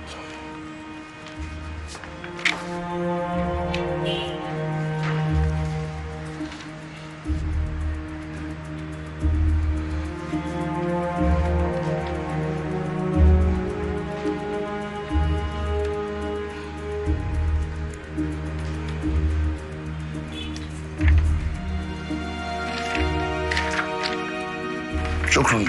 شكرا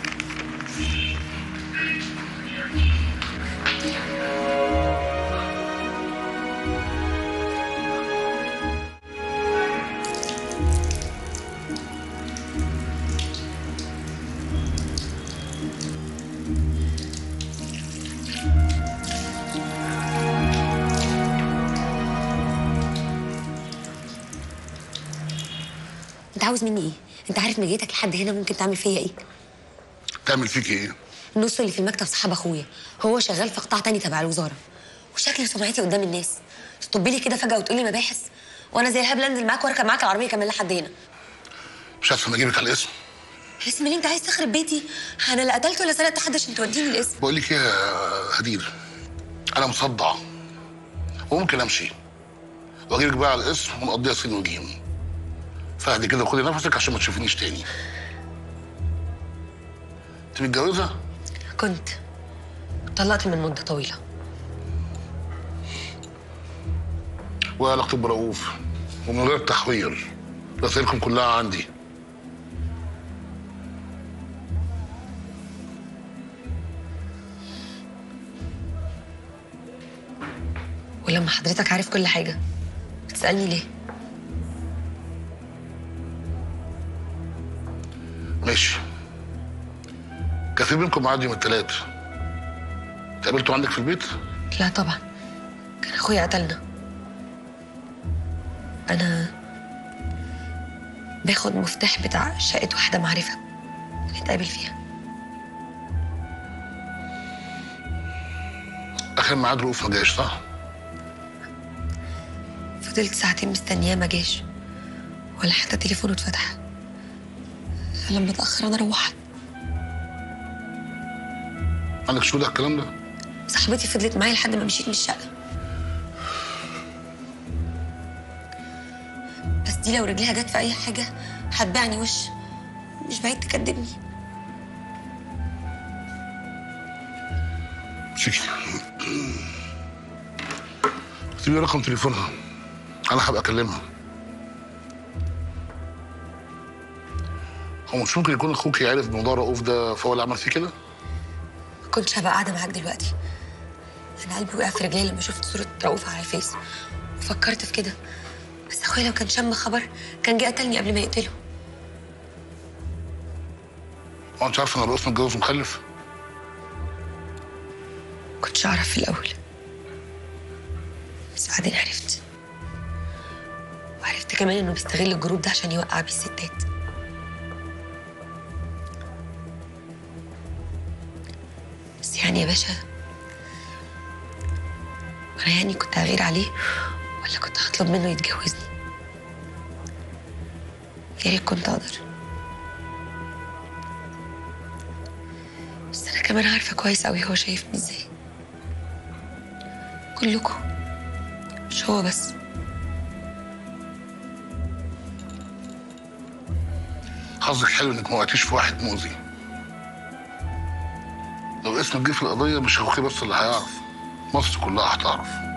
انت عاوز مني ايه انت عارف ان جيتك لحد هنا ممكن تعمل فيا ايه تعمل فيك ايه النص اللي في المكتب صاحب اخويا هو شغال في قطاع تاني تبع الوزاره وشكل سمعتي قدام الناس تطب لي كده فجاه وتقولي مباحث وانا زي الهبل انزل معاك واركب معاك العربيه كمان لحد هنا مش عارف اما اجيبك على الاسم الاسم اللي انت عايز تخرب بيتي انا لا قتلت ولا سرقت حد عشان توديني الاسم بقول لك ايه يا هدير انا مصدع وممكن امشي واجيبك بقى على الاسم ونقضيها سين وجيم فاهدي كده وخدي نفسك عشان ما تشوفينيش تاني انت متجوزه كنت طلقت من مده طويله وعلاقتك برؤوف ومن غير تحوير رسائلكم كلها عندي ولما حضرتك عارف كل حاجه بتسالني ليه ماشي كان في بينكم معاد يوم التلات اتقابلتوا عندك في البيت لا طبعا كان اخويا قتلنا انا باخد مفتاح بتاع شقه واحده معرفه نتقابل فيها اخر ميعاد رؤوف ما جاش صح فضلت ساعتين مستنياه ما جاش ولا حتى تليفونه اتفتح فلما اتاخر انا روحت عندك شهود على الكلام ده صاحبتي فضلت معايا لحد ما مشيت من الشقه بس دي لو رجليها جت في اي حاجه هتبيعني وش مش بعيد تكدبني شكرا اكتبي رقم تليفونها انا هبقى اكلمها هو مش ممكن يكون اخوك يعرف بموضوع رؤوف ده فهو اللي عمل فيه كده ما كنتش هبقى قاعده معاك دلوقتي انا قلبي وقع في رجلي لما شفت صوره رؤوف على الفيس وفكرت في كده بس اخويا لو كان شم خبر كان جه قتلني قبل ما يقتله هو انت عارف ان رؤوف متجوز ومخلف كنتش اعرف في الاول بس بعدين عرفت وعرفت كمان انه بيستغل الجروب ده عشان يوقع بيه الستات بس يعني يا باشا انا يعني كنت هغير عليه ولا كنت هطلب منه يتجوزني يا ريت كنت اقدر بس انا كمان عارفه كويس قوي هو شايفني ازاي كلكم مش هو بس حظك حلو انك ما وقعتيش في واحد مؤذي لو اسمك جه في القضيه مش اخوكي بس اللي هيعرف مصر كلها هتعرف